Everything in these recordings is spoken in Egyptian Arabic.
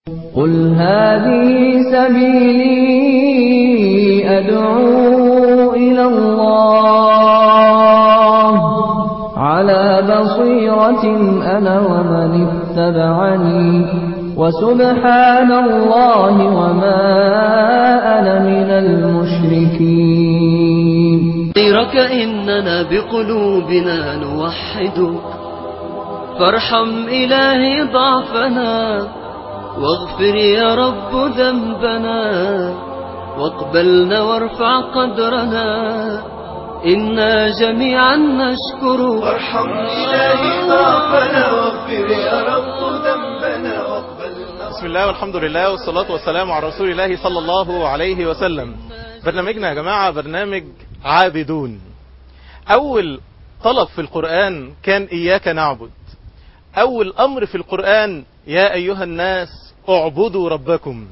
قل هذه سبيلي أدعو إلى الله على بصيرة أنا ومن اتبعني وسبحان الله وما أنا من المشركين غيرك إننا بقلوبنا نوحدك فارحم إلهي ضعفنا واغفر يا رب ذنبنا واقبلنا وارفع قدرنا إنا جميعا نشكرك وارحم إلهي ضعفنا واغفر يا رب ذنبنا واقبلنا بسم الله والحمد لله والصلاة والسلام على رسول الله صلى الله عليه وسلم برنامجنا يا جماعة برنامج عابدون أول طلب في القرآن كان إياك نعبد أول أمر في القرآن يا أيها الناس اعبدوا ربكم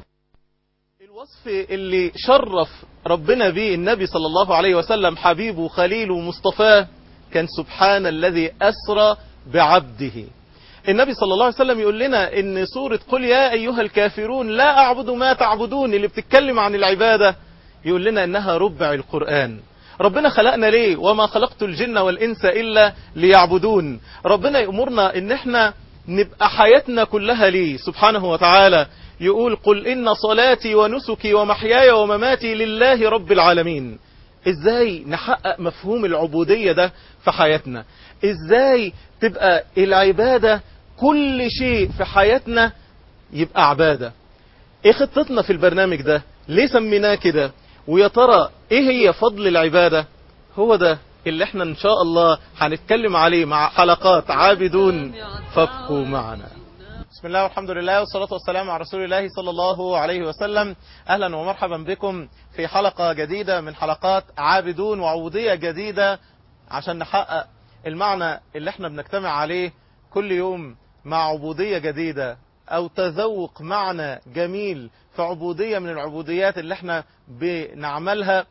الوصف اللي شرف ربنا به النبي صلى الله عليه وسلم حبيبه خليله مصطفاه كان سبحان الذي أسرى بعبده النبي صلى الله عليه وسلم يقول لنا ان سورة قل يا أيها الكافرون لا أعبد ما تعبدون اللي بتتكلم عن العبادة يقول لنا انها ربع القرآن ربنا خلقنا ليه وما خلقت الجن والإنس إلا ليعبدون ربنا يأمرنا ان احنا نبقى حياتنا كلها ليه سبحانه وتعالى يقول قل إن صلاتي ونسكي ومحياي ومماتي لله رب العالمين ازاي نحقق مفهوم العبودية ده في حياتنا ازاي تبقى العبادة كل شيء في حياتنا يبقى عبادة ايه خطتنا في البرنامج ده ليه سميناه كده ويا ترى ايه هي فضل العبادة هو ده اللي احنا ان شاء الله هنتكلم عليه مع حلقات عابدون فابقوا معنا بسم الله والحمد لله والصلاة والسلام على رسول الله صلى الله عليه وسلم أهلا ومرحبا بكم في حلقة جديدة من حلقات عابدون وعبودية جديدة عشان نحقق المعنى اللي احنا بنجتمع عليه كل يوم مع عبودية جديدة أو تذوق معنى جميل في عبودية من العبوديات اللي احنا بنعملها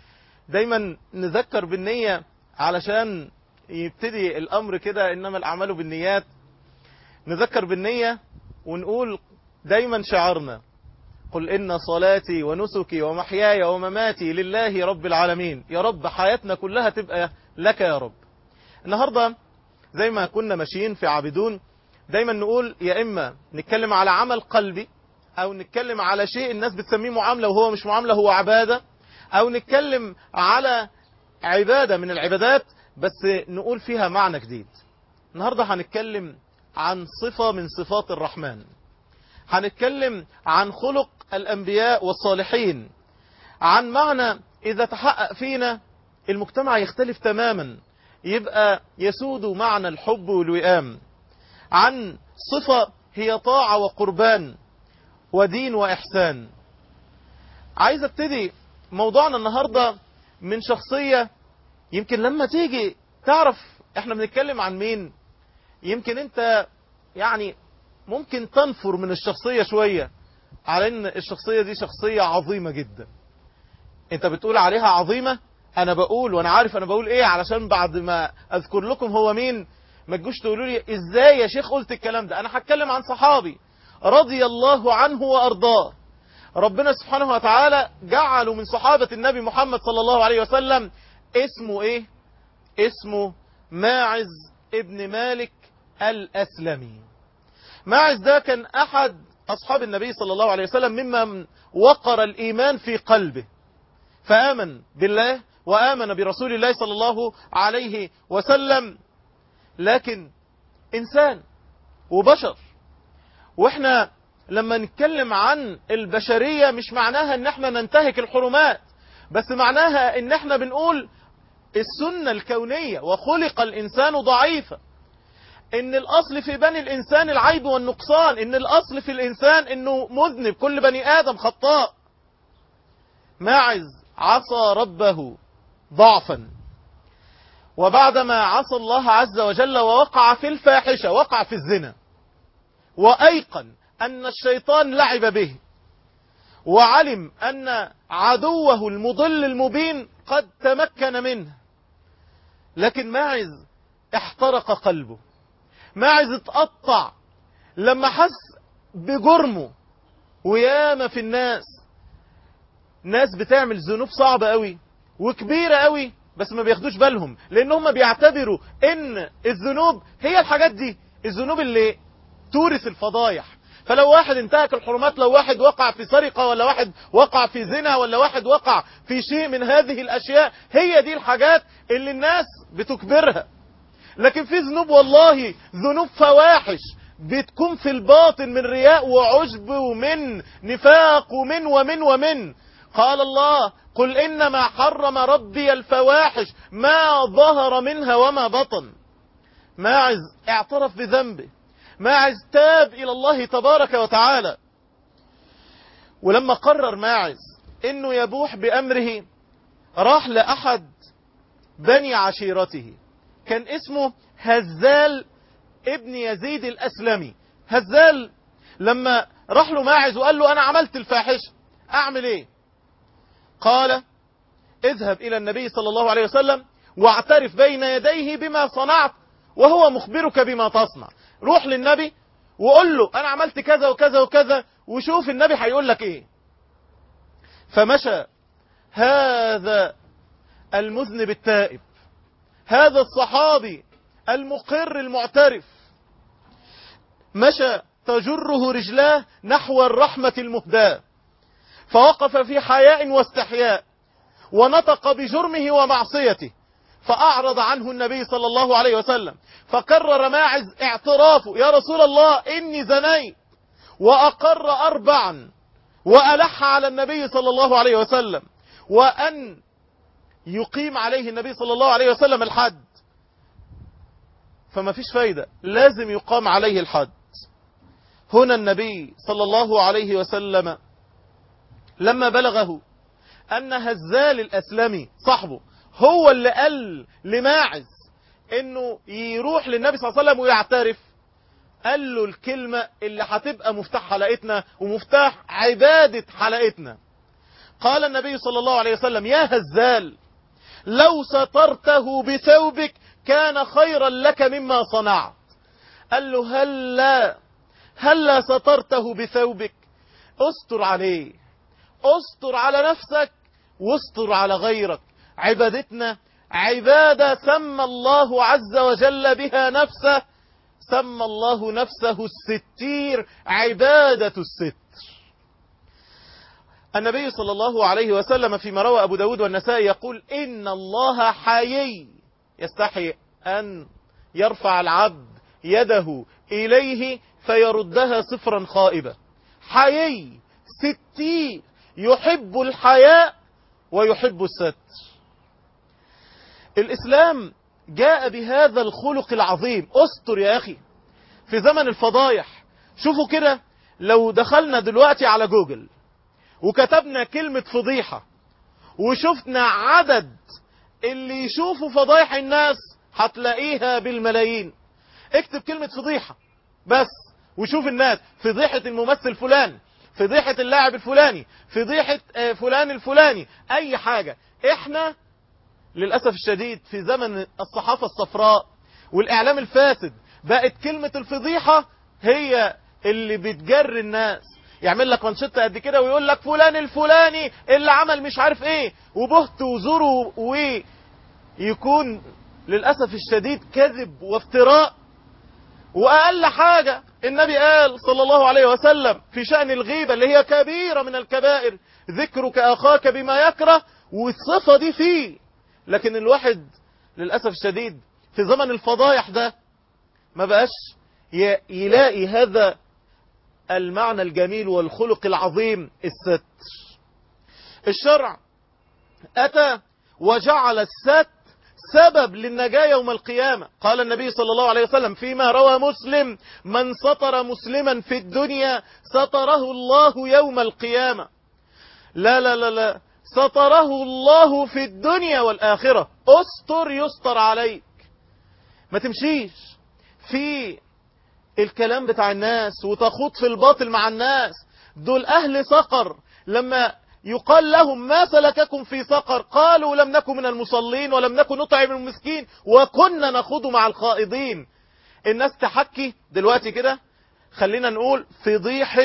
دايما نذكر بالنية علشان يبتدي الأمر كده إنما الأعمال بالنيات نذكر بالنية ونقول دايما شعارنا قل إن صلاتي ونسكي ومحياي ومماتي لله رب العالمين يا رب حياتنا كلها تبقى لك يا رب النهاردة زي ما كنا ماشيين في عابدون دايما نقول يا إما نتكلم على عمل قلبي أو نتكلم على شيء الناس بتسميه معاملة وهو مش معاملة هو عبادة أو نتكلم على عبادة من العبادات بس نقول فيها معنى جديد النهاردة هنتكلم عن صفة من صفات الرحمن هنتكلم عن خلق الأنبياء والصالحين عن معنى إذا تحقق فينا المجتمع يختلف تماما يبقى يسود معنى الحب والوئام عن صفة هي طاعة وقربان ودين وإحسان عايز ابتدي موضوعنا النهاردة من شخصية يمكن لما تيجي تعرف احنا بنتكلم عن مين يمكن انت يعني ممكن تنفر من الشخصية شوية على ان الشخصية دي شخصية عظيمة جدا انت بتقول عليها عظيمة انا بقول وانا عارف انا بقول ايه علشان بعد ما اذكر لكم هو مين ما تجوش تقولوا لي ازاي يا شيخ قلت الكلام ده انا هتكلم عن صحابي رضي الله عنه وارضاه ربنا سبحانه وتعالى جعله من صحابة النبي محمد صلى الله عليه وسلم اسمه ايه اسمه ماعز ابن مالك الأسلمي ماعز ده كان أحد أصحاب النبي صلى الله عليه وسلم ممن وقر الإيمان في قلبه فآمن بالله وآمن برسول الله صلى الله عليه وسلم لكن إنسان وبشر وإحنا لما نتكلم عن البشرية مش معناها ان احنا ننتهك الحرمات بس معناها ان احنا بنقول السنة الكونية وخلق الانسان ضعيفا ان الاصل في بني الانسان العيب والنقصان ان الاصل في الانسان انه مذنب كل بني ادم خطاء ماعز عصى ربه ضعفا وبعدما عصى الله عز وجل ووقع في الفاحشة وقع في الزنا وأيقن أن الشيطان لعب به وعلم أن عدوه المضل المبين قد تمكن منه لكن ماعز احترق قلبه ماعز اتقطع لما حس بجرمه وياما في الناس ناس بتعمل ذنوب صعبة قوي وكبيرة قوي بس ما بياخدوش بالهم لان هم بيعتبروا ان الذنوب هي الحاجات دي الذنوب اللي تورث الفضايح فلو واحد انتهك الحرمات لو واحد وقع في سرقة ولا واحد وقع في زنا ولا واحد وقع في شيء من هذه الاشياء هي دي الحاجات اللي الناس بتكبرها لكن في ذنوب والله ذنوب فواحش بتكون في الباطن من رياء وعجب ومن نفاق ومن ومن ومن قال الله قل إنما حرم ربي الفواحش ما ظهر منها وما بطن ماعز اعترف بذنبه ماعز تاب إلى الله تبارك وتعالى ولما قرر ماعز انه يبوح بأمره راح لأحد بني عشيرته كان اسمه هزال ابن يزيد الأسلمي هزال لما راح له ماعز وقال له أنا عملت الفاحشة أعمل إيه قال اذهب إلى النبي صلى الله عليه وسلم واعترف بين يديه بما صنعت وهو مخبرك بما تصنع روح للنبي وقول له أنا عملت كذا وكذا وكذا وشوف النبي هيقول لك إيه فمشى هذا المذنب التائب هذا الصحابي المقر المعترف مشى تجره رجلاه نحو الرحمة المهداة فوقف في حياء واستحياء ونطق بجرمه ومعصيته فأعرض عنه النبي صلى الله عليه وسلم فكرر ماعز اعترافه يا رسول الله إني زنيت وأقر أربعا وألح على النبي صلى الله عليه وسلم وأن يقيم عليه النبي صلى الله عليه وسلم الحد فما فيش فايدة لازم يقام عليه الحد هنا النبي صلى الله عليه وسلم لما بلغه أن هزال الأسلمي صاحبه هو اللي قال لماعز انه يروح للنبي صلى الله عليه وسلم ويعترف قال له الكلمة اللي هتبقى مفتاح حلقتنا ومفتاح عبادة حلقتنا قال النبي صلى الله عليه وسلم يا هزال لو سترته بثوبك كان خيرا لك مما صنعت قال له هلا هلا سترته بثوبك استر عليه استر على نفسك واستر على غيرك عبادتنا عبادة سمى الله عز وجل بها نفسه سمى الله نفسه الستير عبادة الستر النبي صلى الله عليه وسلم فيما روى أبو داود والنسائي يقول إن الله حيي يستحي أن يرفع العبد يده إليه فيردها صفرا خائبة حيي ستير يحب الحياء ويحب الستر الإسلام جاء بهذا الخلق العظيم استر يا أخي في زمن الفضايح شوفوا كده لو دخلنا دلوقتي على جوجل وكتبنا كلمة فضيحة وشفنا عدد اللي يشوفوا فضايح الناس هتلاقيها بالملايين اكتب كلمة فضيحة بس وشوف الناس فضيحة الممثل فلان فضيحة اللاعب الفلاني فضيحة فلان الفلاني اي حاجة احنا للأسف الشديد في زمن الصحافة الصفراء والإعلام الفاسد بقت كلمة الفضيحة هي اللي بتجر الناس يعمل لك منشطة قد كده ويقول لك فلان الفلاني اللي عمل مش عارف ايه وبهت وزوره ويكون للأسف الشديد كذب وافتراء وأقل حاجة النبي قال صلى الله عليه وسلم في شأن الغيبة اللي هي كبيرة من الكبائر ذكرك أخاك بما يكره والصفة دي فيه لكن الواحد للأسف الشديد في زمن الفضايح ده ما بقاش يلاقي هذا المعنى الجميل والخلق العظيم الستر الشرع أتى وجعل الستر سبب للنجاة يوم القيامة قال النبي صلى الله عليه وسلم فيما روى مسلم من سطر مسلما في الدنيا سطره الله يوم القيامة لا لا لا لا سطره الله في الدنيا والآخرة استر يستر عليك ما تمشيش في الكلام بتاع الناس وتخوض في الباطل مع الناس دول أهل سقر لما يقال لهم ما سلككم في سقر قالوا لم نكن من المصلين ولم نكن نطعم المسكين وكنا نخوض مع الخائضين الناس تحكي دلوقتي كده خلينا نقول فضيحة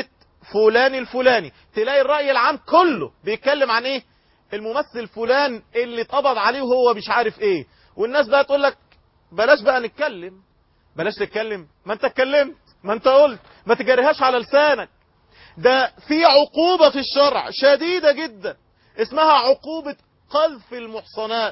فلان الفلاني تلاقي الرأي العام كله بيتكلم عن ايه الممثل فلان اللي اتقبض عليه وهو مش عارف ايه والناس بقى تقول لك بلاش بقى نتكلم بلاش تتكلم ما انت اتكلمت ما انت قلت ما تجريهاش على لسانك ده في عقوبة في الشرع شديدة جدا اسمها عقوبة قذف المحصنات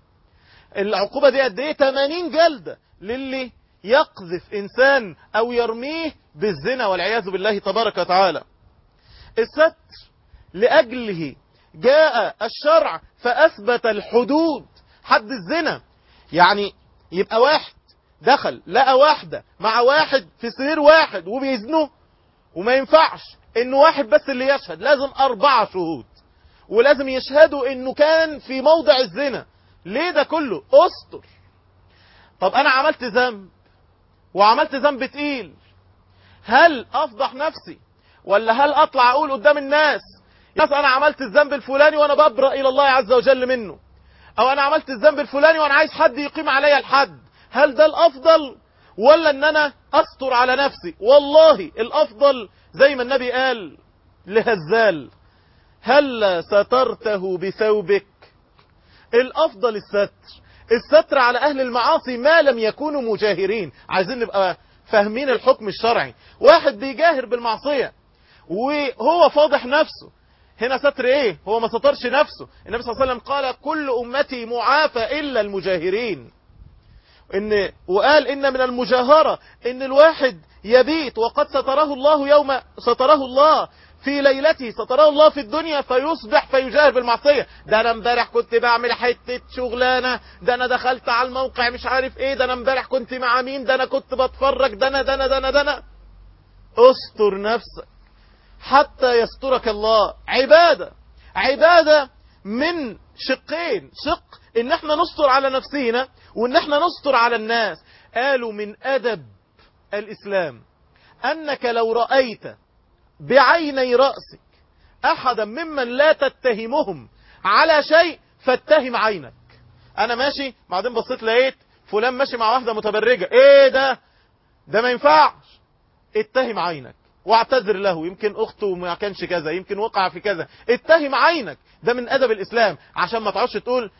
العقوبة دي قد ايه 80 جلدة للي يقذف انسان او يرميه بالزنا والعياذ بالله تبارك وتعالى الستر لأجله جاء الشرع فأثبت الحدود حد الزنا يعني يبقى واحد دخل لقى واحدة مع واحد في سرير واحد وبيزنوا وما ينفعش انه واحد بس اللي يشهد لازم اربعة شهود ولازم يشهدوا انه كان في موضع الزنا ليه ده كله استر طب انا عملت ذنب وعملت ذنب تقيل هل افضح نفسي ولا هل اطلع اقول قدام الناس يس انا عملت الذنب الفلاني وانا ببرأ الى الله عز وجل منه او انا عملت الذنب الفلاني وانا عايز حد يقيم عليا الحد هل ده الافضل ولا ان انا استر على نفسي والله الافضل زي ما النبي قال لهزال هل سترته بثوبك الافضل الستر الستر على اهل المعاصي ما لم يكونوا مجاهرين عايزين نبقى فاهمين الحكم الشرعي واحد بيجاهر بالمعصية وهو فاضح نفسه هنا ستر ايه هو ما سترش نفسه النبي صلى الله عليه وسلم قال كل امتي معافى الا المجاهرين ان وقال ان من المجاهرة ان الواحد يبيت وقد ستره الله يوم ستره الله في ليلته ستره الله في الدنيا فيصبح فيجاهر بالمعصية ده انا امبارح كنت بعمل حتة شغلانة ده انا دخلت على الموقع مش عارف ايه ده انا امبارح كنت مع مين ده انا كنت بتفرج ده انا ده انا ده انا ده انا استر نفسك حتى يسترك الله عبادة عبادة من شقين شق ان احنا نستر على نفسينا وان احنا نستر على الناس قالوا من ادب الاسلام انك لو رأيت بعيني رأسك احدا ممن لا تتهمهم على شيء فاتهم عينك انا ماشي بعدين بصيت لقيت فلان ماشي مع واحدة متبرجة ايه ده ده ما ينفعش اتهم عينك واعتذر له يمكن اخته ما كانش كذا يمكن وقع في كذا اتهم عينك ده من ادب الاسلام عشان ما تقعدش تقول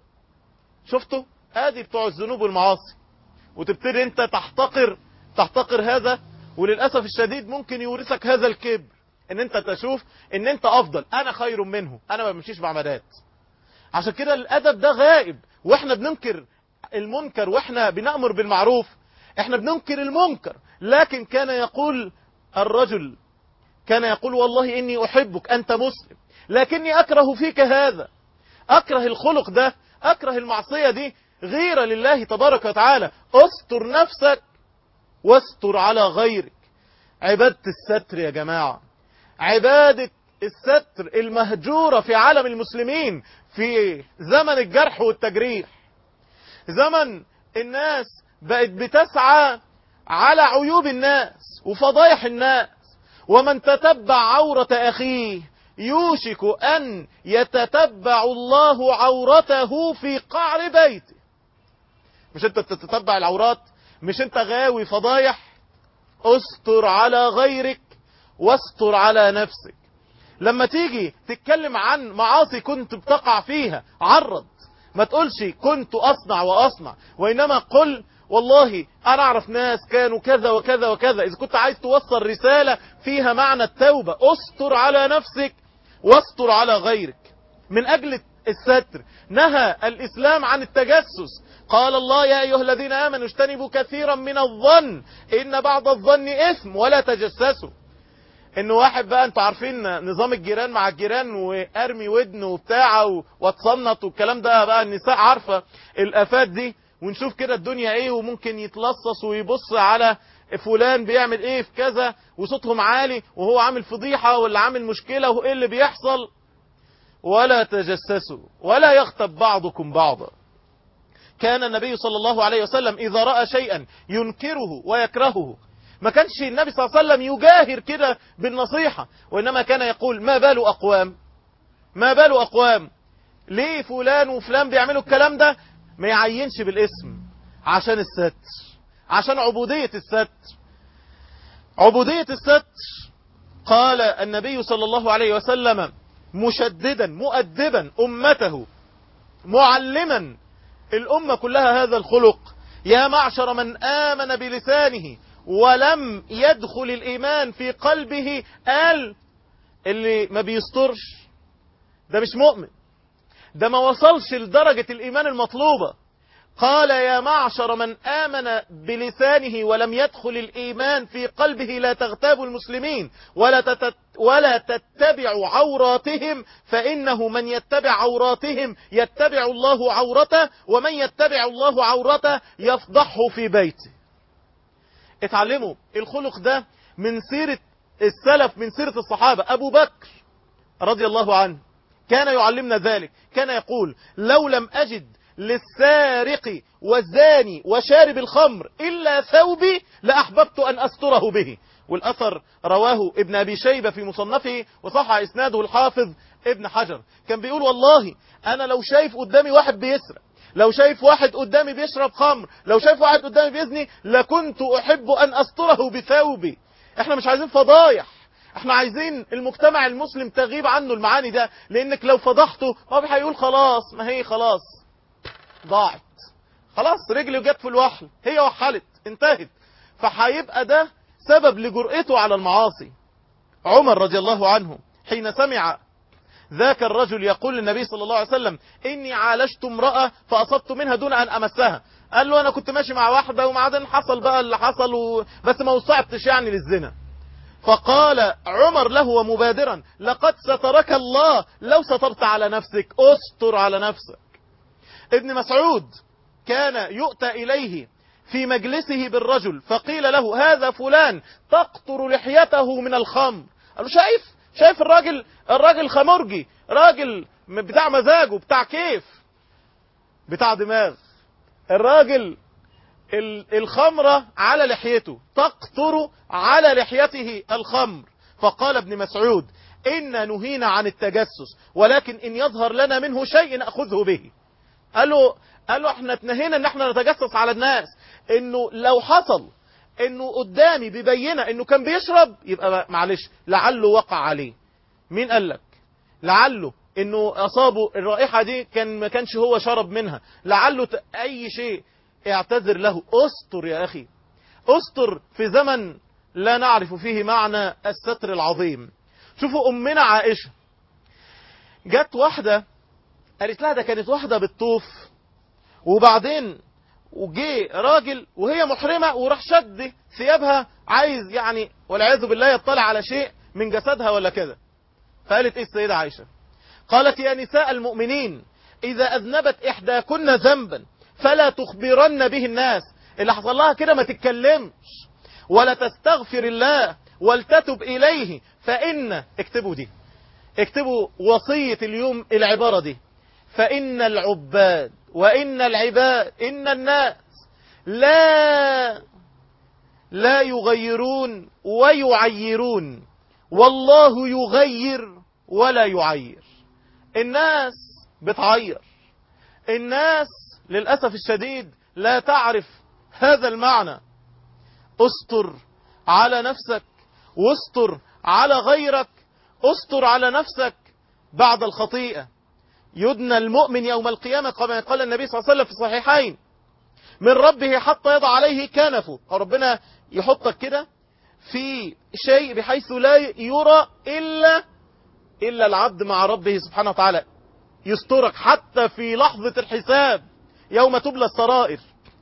شفتوا ادي بتوع الذنوب والمعاصي وتبتدي انت تحتقر تحتقر هذا وللاسف الشديد ممكن يورثك هذا الكبر ان انت تشوف ان انت افضل انا خير منه انا ما بمشيش بعمدات عشان كده الادب ده غائب واحنا بننكر المنكر واحنا بنأمر بالمعروف احنا بننكر المنكر لكن كان يقول الرجل كان يقول والله اني احبك انت مسلم لكني اكره فيك هذا اكره الخلق ده اكره المعصية دي غيرة لله تبارك وتعالى استر نفسك واستر على غيرك عبادة الستر يا جماعة عبادة الستر المهجورة في عالم المسلمين في زمن الجرح والتجريح زمن الناس بقت بتسعى على عيوب الناس وفضايح الناس ومن تتبع عورة أخيه يوشك أن يتتبع الله عورته في قعر بيته مش انت تتتبع العورات مش انت غاوي فضايح استر على غيرك واستر على نفسك لما تيجي تتكلم عن معاصي كنت بتقع فيها عرض ما تقولش كنت أصنع وأصنع وإنما قل والله أنا أعرف ناس كانوا كذا وكذا وكذا إذا كنت عايز توصل رسالة فيها معنى التوبة استر على نفسك واستر على غيرك من أجل الستر نهى الإسلام عن التجسس قال الله يا أيها الذين آمنوا اجتنبوا كثيرا من الظن إن بعض الظن إثم ولا تجسسوا ان واحد بقى انتوا عارفين نظام الجيران مع الجيران وارمي ودن وبتاع واتصنط والكلام ده بقى النساء عارفة الافات دي ونشوف كده الدنيا ايه وممكن يتلصص ويبص على فلان بيعمل ايه في كذا وصوتهم عالي وهو عامل فضيحة ولا عامل مشكلة وايه اللي بيحصل ولا تجسسوا ولا يغتب بعضكم بعضا كان النبي صلى الله عليه وسلم إذا رأى شيئا ينكره ويكرهه ما كانش النبي صلى الله عليه وسلم يجاهر كده بالنصيحة وإنما كان يقول ما بال أقوام ما بال أقوام ليه فلان وفلان بيعملوا الكلام ده ما يعينش بالاسم عشان الستر عشان عبودية الستر عبودية الستر قال النبي صلى الله عليه وسلم مشددا مؤدبا أمته معلما الأمة كلها هذا الخلق يا معشر من آمن بلسانه ولم يدخل الإيمان في قلبه قال اللي ما بيسترش ده مش مؤمن ده ما وصلش لدرجة الإيمان المطلوبة قال يا معشر من آمن بلسانه ولم يدخل الإيمان في قلبه لا تغتابوا المسلمين ولا, تتت ولا تتبعوا عوراتهم فإنه من يتبع عوراتهم يتبع الله عورته ومن يتبع الله عورته يفضحه في بيته اتعلموا الخلق ده من سيرة السلف من سيرة الصحابة أبو بكر رضي الله عنه كان يعلمنا ذلك كان يقول لو لم أجد للسارق والزاني وشارب الخمر إلا ثوبي لأحببت أن أستره به والأثر رواه ابن أبي شيبة في مصنفه وصح إسناده الحافظ ابن حجر كان بيقول والله أنا لو شايف قدامي واحد بيسرق لو شايف واحد قدامي بيشرب خمر لو شايف واحد قدامي بيزني لكنت أحب أن أستره بثوبي احنا مش عايزين فضايح احنا عايزين المجتمع المسلم تغيب عنه المعاني ده لانك لو فضحته هو هيقول خلاص ما هي خلاص ضاعت خلاص رجلي جت في الوحل هي وحلت انتهت فهيبقى ده سبب لجرأته على المعاصي عمر رضي الله عنه حين سمع ذاك الرجل يقول للنبي صلى الله عليه وسلم إني عالجت امرأة فأصبت منها دون أن أمسها قال له أنا كنت ماشي مع واحدة وبعدين حصل بقى اللي حصل و... بس ما وصعتش يعني للزنا فقال عمر له مبادرا لقد سترك الله لو سترت على نفسك استر على نفسك ابن مسعود كان يؤتى إليه في مجلسه بالرجل فقيل له هذا فلان تقطر لحيته من الخمر قال له شايف شايف الراجل الراجل خمرجي راجل بتاع مزاجه بتاع كيف بتاع دماغ الراجل الخمرة على لحيته تقطر على لحيته الخمر فقال ابن مسعود إن نهينا عن التجسس ولكن إن يظهر لنا منه شيء نأخذه به قال له, قال له احنا اتنهينا ان احنا نتجسس على الناس انه لو حصل انه قدامي ببينة انه كان بيشرب يبقى معلش لعله وقع عليه مين قال لك لعله انه اصابه الرائحة دي كان ما كانش هو شرب منها لعله اي شيء اعتذر له استر يا اخي استر في زمن لا نعرف فيه معنى الستر العظيم شوفوا امنا عائشة جت واحدة قالت لها ده كانت واحدة بالطوف وبعدين وجي راجل وهي محرمة وراح شد ثيابها عايز يعني والعياذ بالله يطلع على شيء من جسدها ولا كده فقالت ايه السيدة عائشة قالت يا نساء المؤمنين اذا اذنبت احداكن ذنبا فلا تخبرن به الناس اللي حصل لها كده ما تتكلمش ولا تستغفر الله ولتتب اليه فان اكتبوا دي اكتبوا وصية اليوم العبارة دي فإن العباد وإن العباد إن الناس لا لا يغيرون ويعيرون والله يغير ولا يعير الناس بتعير الناس للأسف الشديد لا تعرف هذا المعنى استر على نفسك واستر على غيرك استر على نفسك بعد الخطيئة يدنى المؤمن يوم القيامة كما قال النبي صلى الله عليه وسلم في الصحيحين من ربه حتى يضع عليه كنفه ربنا يحطك كده في شيء بحيث لا يرى إلا إلا العبد مع ربه سبحانه وتعالى يسترك حتى في لحظة الحساب يوم تبلى السرائر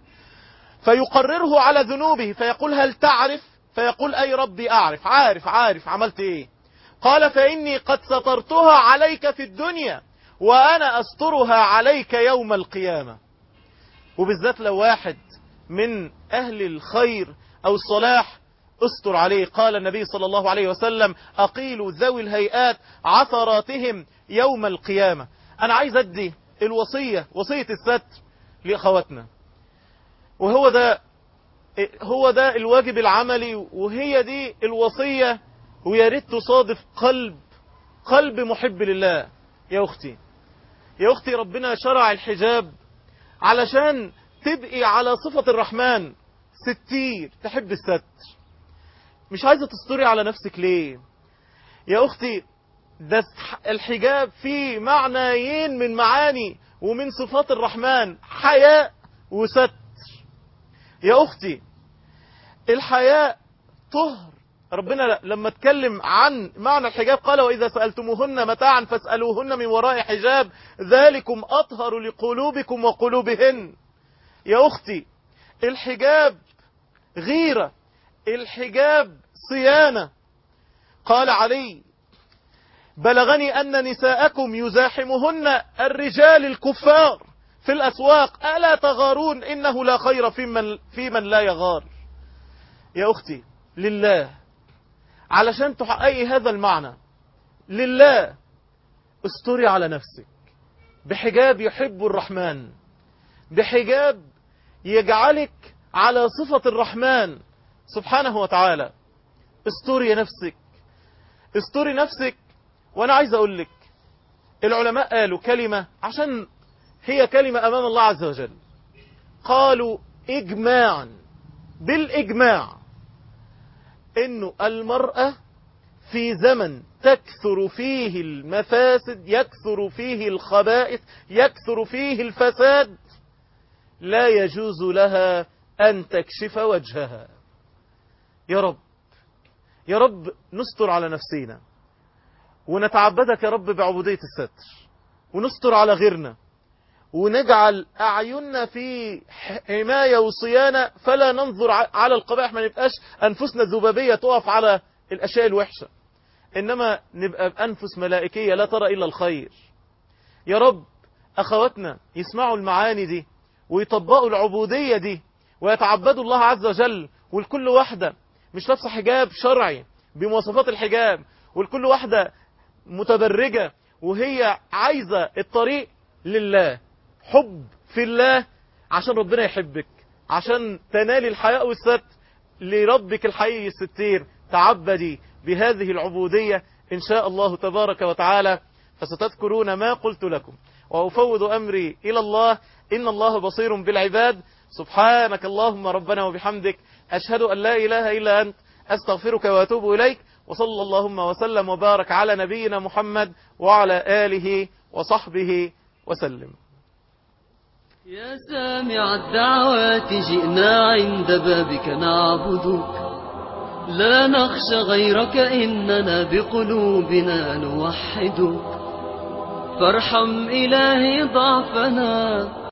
فيقرره على ذنوبه فيقول هل تعرف فيقول أي ربي أعرف عارف عارف عملت إيه قال فإني قد سترتها عليك في الدنيا وأنا أسترها عليك يوم القيامة وبالذات لو واحد من أهل الخير أو الصلاح استر عليه قال النبي صلى الله عليه وسلم أقيلوا ذوي الهيئات عثراتهم يوم القيامة أنا عايز أدي الوصية وصية الستر لأخواتنا وهو ده هو ده الواجب العملي وهي دي الوصية ويا ريت تصادف قلب قلب محب لله يا أختي يا أختي ربنا شرع الحجاب علشان تبقي على صفة الرحمن ستير تحب الستر مش عايزة تستري على نفسك ليه يا أختي ده الحجاب فيه معنيين من معاني ومن صفات الرحمن حياء وستر يا أختي الحياء طهر ربنا لما اتكلم عن معنى الحجاب قال وإذا سألتموهن متاعا فاسألوهن من وراء حجاب ذلكم أطهر لقلوبكم وقلوبهن يا أختي الحجاب غيرة الحجاب صيانة قال علي بلغني أن نساءكم يزاحمهن الرجال الكفار في الأسواق ألا تغارون إنه لا خير في من, في من لا يغار يا أختي لله علشان تحققي هذا المعنى لله استري على نفسك بحجاب يحب الرحمن بحجاب يجعلك على صفة الرحمن سبحانه وتعالى استري نفسك استري نفسك وانا عايز اقول لك العلماء قالوا كلمة عشان هي كلمة امام الله عز وجل قالوا اجماعا بالاجماع انه المرأة في زمن تكثر فيه المفاسد يكثر فيه الخبائث يكثر فيه الفساد لا يجوز لها أن تكشف وجهها يا رب يا رب نستر على نفسينا ونتعبدك يا رب بعبودية الستر ونستر على غيرنا ونجعل أعيننا في حماية وصيانة فلا ننظر على القبائح ما نبقاش أنفسنا الذبابية تقف على الأشياء الوحشة إنما نبقى بأنفس ملائكية لا ترى إلا الخير يا رب أخواتنا يسمعوا المعاني دي ويطبقوا العبودية دي ويتعبدوا الله عز وجل والكل واحدة مش لابسه حجاب شرعي بمواصفات الحجاب والكل واحدة متبرجة وهي عايزة الطريق لله حب في الله عشان ربنا يحبك عشان تنالي الحياء والستر لربك الحي الستير تعبدي بهذه العبودية إن شاء الله تبارك وتعالى فستذكرون ما قلت لكم وأفوض أمري إلى الله إن الله بصير بالعباد سبحانك اللهم ربنا وبحمدك أشهد أن لا إله إلا أنت أستغفرك وأتوب إليك وصلى اللهم وسلم وبارك على نبينا محمد وعلى آله وصحبه وسلم يا سامع الدعوات جئنا عند بابك نعبدك لا نخشى غيرك إننا بقلوبنا نوحدك فارحم إلهي ضعفنا